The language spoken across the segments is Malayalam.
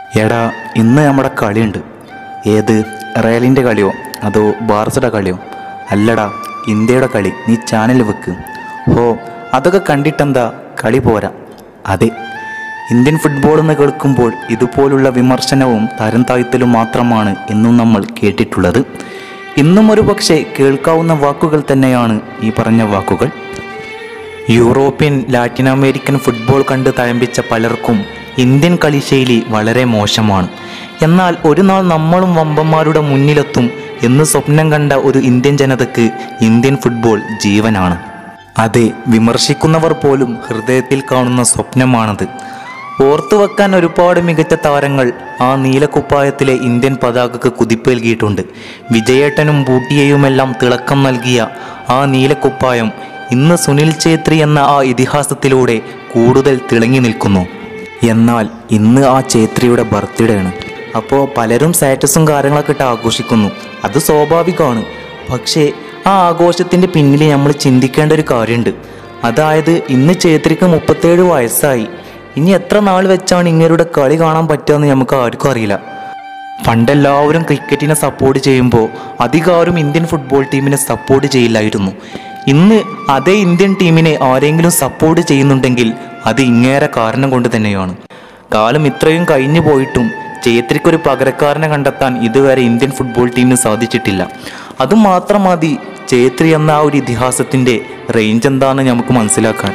എടാ ഇന്ന് നമ്മുടെ കളിയുണ്ട് ഏത് റയലിൻ്റെ കളിയോ അതോ ബാർസയുടെ കളിയോ അല്ലടാ ഇന്ത്യയുടെ കളി നീ ചാനൽ വെക്ക് ഹോ അതൊക്കെ കണ്ടിട്ടെന്താ കളി പോരാ അതെ ഇന്ത്യൻ ഫുട്ബോൾ എന്ന് കേൾക്കുമ്പോൾ ഇതുപോലുള്ള വിമർശനവും തരം താഴ്ത്തലും മാത്രമാണ് ഇന്നും നമ്മൾ കേട്ടിട്ടുള്ളത് ഇന്നും ഒരു പക്ഷേ കേൾക്കാവുന്ന വാക്കുകൾ തന്നെയാണ് ഈ പറഞ്ഞ വാക്കുകൾ യൂറോപ്യൻ ലാറ്റിൻ അമേരിക്കൻ ഫുട്ബോൾ കണ്ട് തഴമ്പിച്ച പലർക്കും ഇന്ത്യൻ കളിശൈലി വളരെ മോശമാണ് എന്നാൽ ഒരു നാൾ നമ്മളും വമ്പന്മാരുടെ മുന്നിലെത്തും എന്ന് സ്വപ്നം കണ്ട ഒരു ഇന്ത്യൻ ജനതയ്ക്ക് ഇന്ത്യൻ ഫുട്ബോൾ ജീവനാണ് അതെ വിമർശിക്കുന്നവർ പോലും ഹൃദയത്തിൽ കാണുന്ന സ്വപ്നമാണത് ഓർത്തു വെക്കാൻ ഒരുപാട് മികച്ച താരങ്ങൾ ആ നീലക്കുപ്പായത്തിലെ ഇന്ത്യൻ പതാകക്ക് കുതിപ്പേൽകിയിട്ടുണ്ട് വിജയേട്ടനും ബൂട്ടിയയുമെല്ലാം തിളക്കം നൽകിയ ആ നീലക്കുപ്പായം ഇന്ന് സുനിൽ ഛേത്രി എന്ന ആ ഇതിഹാസത്തിലൂടെ കൂടുതൽ തിളങ്ങി നിൽക്കുന്നു എന്നാൽ ഇന്ന് ആ ഛേത്രിയുടെ ബർത്ത്ഡേ ആണ് അപ്പോൾ പലരും സ്റ്റാറ്റസും കാര്യങ്ങളൊക്കെ ഇട്ട് ആഘോഷിക്കുന്നു അത് സ്വാഭാവികമാണ് പക്ഷേ ആ ആഘോഷത്തിൻ്റെ പിന്നിൽ നമ്മൾ ചിന്തിക്കേണ്ട ഒരു കാര്യമുണ്ട് അതായത് ഇന്ന് ഛേത്രിക്ക് മുപ്പത്തേഴ് വയസ്സായി ഇനി എത്ര നാൾ വെച്ചാണ് ഇങ്ങരുടെ കളി കാണാൻ പറ്റുകയെന്ന് നമുക്ക് ആർക്കും അറിയില്ല പണ്ടെല്ലാവരും ക്രിക്കറ്റിനെ സപ്പോർട്ട് ചെയ്യുമ്പോൾ അധികാരും ഇന്ത്യൻ ഫുട്ബോൾ ടീമിനെ സപ്പോർട്ട് ചെയ്യില്ലായിരുന്നു ഇന്ന് അതേ ഇന്ത്യൻ ടീമിനെ ആരെങ്കിലും സപ്പോർട്ട് ചെയ്യുന്നുണ്ടെങ്കിൽ അത് ഇങ്ങേറെ കാരണം കൊണ്ട് തന്നെയാണ് കാലം ഇത്രയും കഴിഞ്ഞു പോയിട്ടും ചേത്രിക്കൊരു പകരക്കാരനെ കണ്ടെത്താൻ ഇതുവരെ ഇന്ത്യൻ ഫുട്ബോൾ ടീമിന് സാധിച്ചിട്ടില്ല അതുമാത്രം മതി ചേത്രി എന്ന ആ ഒരു ഇതിഹാസത്തിൻ്റെ റേഞ്ച് എന്താണെന്ന് നമുക്ക് മനസ്സിലാക്കാൻ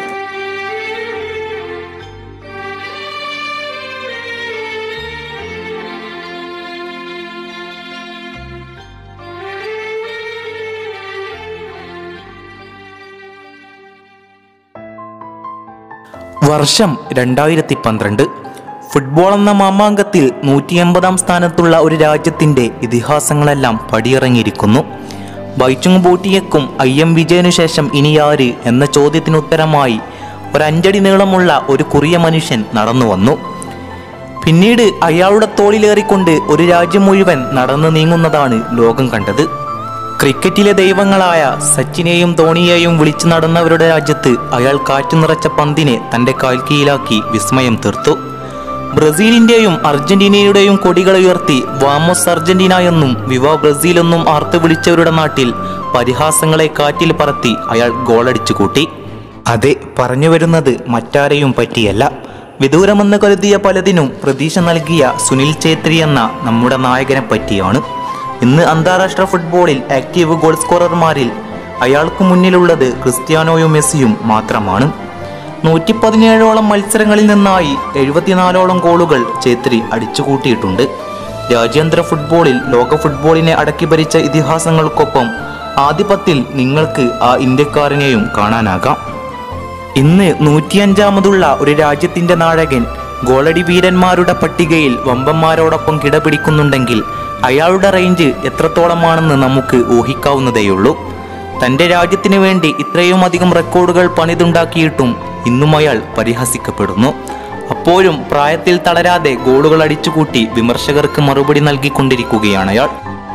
വർഷം രണ്ടായിരത്തി പന്ത്രണ്ട് ഫുട്ബോൾ എന്ന മാമാങ്കത്തിൽ നൂറ്റി എൺപതാം സ്ഥാനത്തുള്ള ഒരു രാജ്യത്തിൻ്റെ ഇതിഹാസങ്ങളെല്ലാം പടിയിറങ്ങിയിരിക്കുന്നു ബൈച്ചുങ് ബൂട്ടിയക്കും ഐ എം വിജയനു ശേഷം ഇനി ആര് എന്ന ചോദ്യത്തിന് ഉത്തരമായി ഒരു അഞ്ചടി നീളമുള്ള ഒരു കുറിയ മനുഷ്യൻ നടന്നു വന്നു പിന്നീട് അയാളുടെ തോളിലേറിക്കൊണ്ട് ഒരു രാജ്യം മുഴുവൻ നടന്നു നീങ്ങുന്നതാണ് ലോകം കണ്ടത് ക്രിക്കറ്റിലെ ദൈവങ്ങളായ സച്ചിനെയും ധോണിയെയും വിളിച്ചു നടന്നവരുടെ രാജ്യത്ത് അയാൾ കാറ്റു നിറച്ച പന്തിനെ തന്റെ കാൽക്കീയിലാക്കി വിസ്മയം തീർത്തു ബ്രസീലിന്റെയും അർജന്റീനയുടെയും കൊടികൾ ഉയർത്തി വാമോസ് അർജന്റീന എന്നും വിവാ ബ്രസീൽ എന്നും ആർത്തു വിളിച്ചവരുടെ നാട്ടിൽ പരിഹാസങ്ങളെ കാറ്റിൽ പറത്തി അയാൾ ഗോളടിച്ചു കൂട്ടി അതെ പറഞ്ഞു വരുന്നത് മറ്റാരെയും പറ്റിയല്ല വിദൂരമെന്ന് കരുതിയ പലതിനും പ്രതീക്ഷ നൽകിയ സുനിൽ ഛേത്രി എന്ന നമ്മുടെ നായകനെ പറ്റിയാണ് ഇന്ന് അന്താരാഷ്ട്ര ഫുട്ബോളിൽ ആക്റ്റീവ് ഗോൾ സ്കോറർമാരിൽ അയാൾക്ക് മുന്നിലുള്ളത് ക്രിസ്ത്യാനോയും മെസ്സിയും മാത്രമാണ് നൂറ്റി പതിനേഴോളം മത്സരങ്ങളിൽ നിന്നായി എഴുപത്തിനാലോളം ഗോളുകൾ ഛേത്രി അടിച്ചുകൂട്ടിയിട്ടുണ്ട് രാജ്യാന്തര ഫുട്ബോളിൽ ലോക ഫുട്ബോളിനെ അടക്കി ഭരിച്ച ഇതിഹാസങ്ങൾക്കൊപ്പം ആധിപത്യത്തിൽ നിങ്ങൾക്ക് ആ ഇന്ത്യക്കാരനെയും കാണാനാകാം ഇന്ന് നൂറ്റിയഞ്ചാമതുള്ള ഒരു രാജ്യത്തിന്റെ നായകൻ ഗോളടി വീരന്മാരുടെ പട്ടികയിൽ വമ്പന്മാരോടൊപ്പം കിടപിടിക്കുന്നുണ്ടെങ്കിൽ അയാളുടെ റേഞ്ച് എത്രത്തോളമാണെന്ന് നമുക്ക് ഊഹിക്കാവുന്നതേയുള്ളൂ തന്റെ രാജ്യത്തിന് വേണ്ടി ഇത്രയും അധികം റെക്കോർഡുകൾ പണിതുണ്ടാക്കിയിട്ടും ഇന്നും അയാൾ പരിഹസിക്കപ്പെടുന്നു അപ്പോഴും പ്രായത്തിൽ തളരാതെ ഗോളുകൾ അടിച്ചുകൂട്ടി വിമർശകർക്ക് മറുപടി നൽകിക്കൊണ്ടിരിക്കുകയാണ് അയാൾ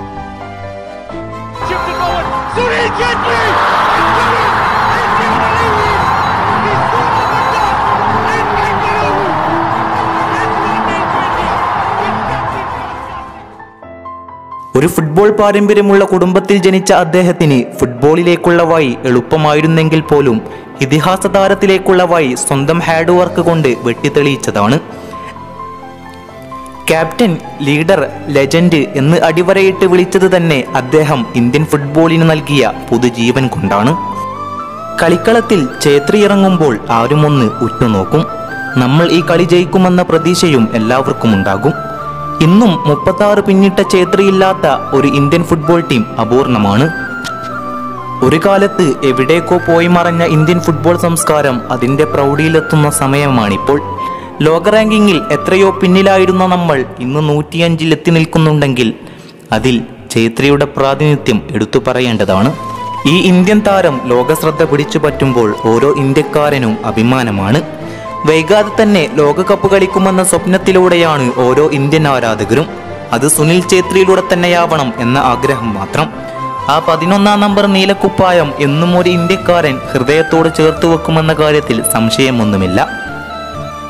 Chipped it forward. Sunil Chetri! He's done it! He's given it away! He's scored the victor! In Bengaluru! ഒരു ഫുട്ബോൾ പാരമ്പര്യമുള്ള കുടുംബത്തിൽ ജനിച്ച അദ്ദേഹത്തിന് ഫുട്ബോളിലേക്കുള്ള വഴി എളുപ്പമായിരുന്നെങ്കിൽ പോലും ഇതിഹാസ താരത്തിലേക്കുള്ള വഴി സ്വന്തം ഹാർഡ് വർക്ക് കൊണ്ട് വെട്ടിത്തെളിയിച്ചതാണ് ക്യാപ്റ്റൻ ലീഡർ ലെജൻഡ് എന്ന് അടിവരയിട്ട് വിളിച്ചത് തന്നെ അദ്ദേഹം ഇന്ത്യൻ ഫുട്ബോളിന് നൽകിയ പുതുജീവൻ കൊണ്ടാണ് കളിക്കളത്തിൽ ചേത്രി ഇറങ്ങുമ്പോൾ ആരും ഒന്ന് ഉറ്റുനോക്കും നമ്മൾ ഈ കളി ജയിക്കുമെന്ന പ്രതീക്ഷയും എല്ലാവർക്കും ഉണ്ടാകും ഇന്നും മുപ്പത്താറ് പിന്നിട്ട ചേത്രിയില്ലാത്ത ഒരു ഇന്ത്യൻ ഫുട്ബോൾ ടീം അപൂർണമാണ് ഒരു കാലത്ത് എവിടേക്കോ പോയി മറഞ്ഞ ഇന്ത്യൻ ഫുട്ബോൾ സംസ്കാരം അതിന്റെ പ്രൗഢിയിലെത്തുന്ന സമയമാണിപ്പോൾ ലോക റാങ്കിങ്ങിൽ എത്രയോ പിന്നിലായിരുന്ന നമ്മൾ ഇന്ന് നൂറ്റിയഞ്ചിൽ എത്തി നിൽക്കുന്നുണ്ടെങ്കിൽ അതിൽ ഛേത്രിയുടെ പ്രാതിനിധ്യം എടുത്തു പറയേണ്ടതാണ് ഈ ഇന്ത്യൻ താരം ലോകശ്രദ്ധ പിടിച്ചു പറ്റുമ്പോൾ ഓരോ ഇന്ത്യക്കാരനും അഭിമാനമാണ് വൈകാതെ തന്നെ ലോകകപ്പ് കളിക്കുമെന്ന സ്വപ്നത്തിലൂടെയാണ് ഓരോ ഇന്ത്യൻ ആരാധകരും അത് സുനിൽ ഛേത്രിയിലൂടെ തന്നെയാവണം എന്ന ആഗ്രഹം മാത്രം ആ പതിനൊന്നാം നമ്പർ നീലക്കുപ്പായം എന്നും ഒരു ഇന്ത്യക്കാരൻ ഹൃദയത്തോട് ചേർത്ത് വെക്കുമെന്ന കാര്യത്തിൽ സംശയമൊന്നുമില്ല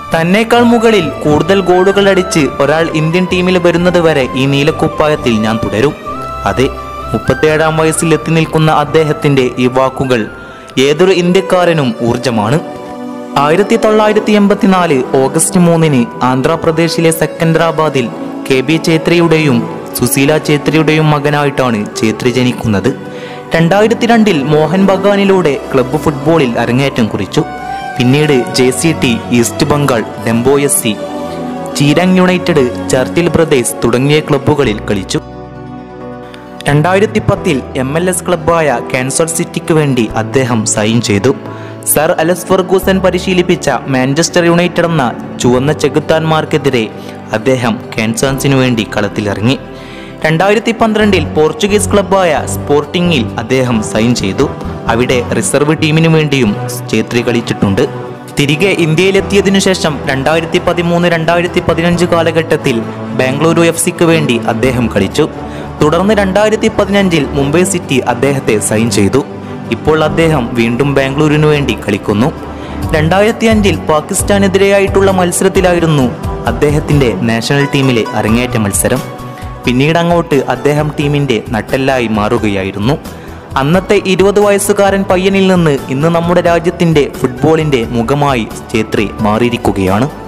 തന്നേക്കാൾ മുകളിൽ കൂടുതൽ ഗോളുകൾ അടിച്ച് ഒരാൾ ഇന്ത്യൻ ടീമിൽ വരുന്നത് വരെ ഈ നീലക്കുപ്പായത്തിൽ ഞാൻ തുടരും അതെ മുപ്പത്തേഴാം വയസ്സിൽ എത്തി നിൽക്കുന്ന അദ്ദേഹത്തിന്റെ ഈ വാക്കുകൾ ഏതൊരു ഇന്ത്യക്കാരനും ഊർജമാണ് ആയിരത്തി തൊള്ളായിരത്തി എൺപത്തിനാല് ഓഗസ്റ്റ് മൂന്നിന് ആന്ധ്രാപ്രദേശിലെ സെക്കൻഡറാബാദിൽ കെ ബി ഛേത്രിയുടെയും സുശീല ഛേത്രിയുടെയും മകനായിട്ടാണ് ഛേത്രി ജനിക്കുന്നത് രണ്ടായിരത്തി രണ്ടിൽ മോഹൻ ബഗാനിലൂടെ ക്ലബ്ബ് ഫുട്ബോളിൽ അരങ്ങേറ്റം കുറിച്ചു പിന്നീട് J C T East Bengal Dempo S C Chirag United Churchill Brothers തുടങ്ങിയ ക്ലബ്ബുകളിൽ കളിച്ചു രണ്ടായിരത്തി പത്തിൽ എം എൽ എസ് ക്ലബ്ബായ കാൻസർ സിറ്റിക്ക് വേണ്ടി അദ്ദേഹം സൈൻ ചെയ്തു സർ അലസ് ഫെർഗൂസൻ പരിശീലിപ്പിച്ച മാഞ്ചസ്റ്റർ യുണൈറ്റഡ് എന്ന ചുവന്ന ചെകുത്താന്മാർക്കെതിരെ അദ്ദേഹം കാൻസേൺസിനു വേണ്ടി കളത്തിലിറങ്ങി രണ്ടായിരത്തി പന്ത്രണ്ടിൽ പോർച്ചുഗീസ് ക്ലബ്ബായ സ്പോർട്ടിങ്ങിൽ അദ്ദേഹം സൈൻ ചെയ്തു അവിടെ റിസർവ് ടീമിനു വേണ്ടിയും ഛേത്രി കളിച്ചിട്ടുണ്ട് തിരികെ ഇന്ത്യയിലെത്തിയതിനു ശേഷം രണ്ടായിരത്തി പതിമൂന്ന് രണ്ടായിരത്തി പതിനഞ്ച് കാലഘട്ടത്തിൽ ബാംഗ്ലൂരു എഫ് സിക്ക് വേണ്ടി അദ്ദേഹം കളിച്ചു തുടർന്ന് രണ്ടായിരത്തി പതിനഞ്ചിൽ മുംബൈ സിറ്റി അദ്ദേഹത്തെ സൈൻ ചെയ്തു ഇപ്പോൾ അദ്ദേഹം വീണ്ടും ബാംഗ്ലൂരിനു വേണ്ടി കളിക്കുന്നു രണ്ടായിരത്തി അഞ്ചിൽ പാകിസ്ഥാനെതിരെയായിട്ടുള്ള മത്സരത്തിലായിരുന്നു അദ്ദേഹത്തിന്റെ നാഷണൽ ടീമിലെ അരങ്ങേറ്റ മത്സരം പിന്നീട് അങ്ങോട്ട് അദ്ദേഹം ടീമിന്റെ നട്ടെല്ലായി മാറുകയായിരുന്നു അന്നത്തെ ഇരുപത് വയസ്സുകാരൻ പയ്യനിൽ നിന്ന് ഇന്ന് നമ്മുടെ രാജ്യത്തിന്റെ ഫുട്ബോളിന്റെ മുഖമായി ഛേത്രി മാറിയിരിക്കുകയാണ്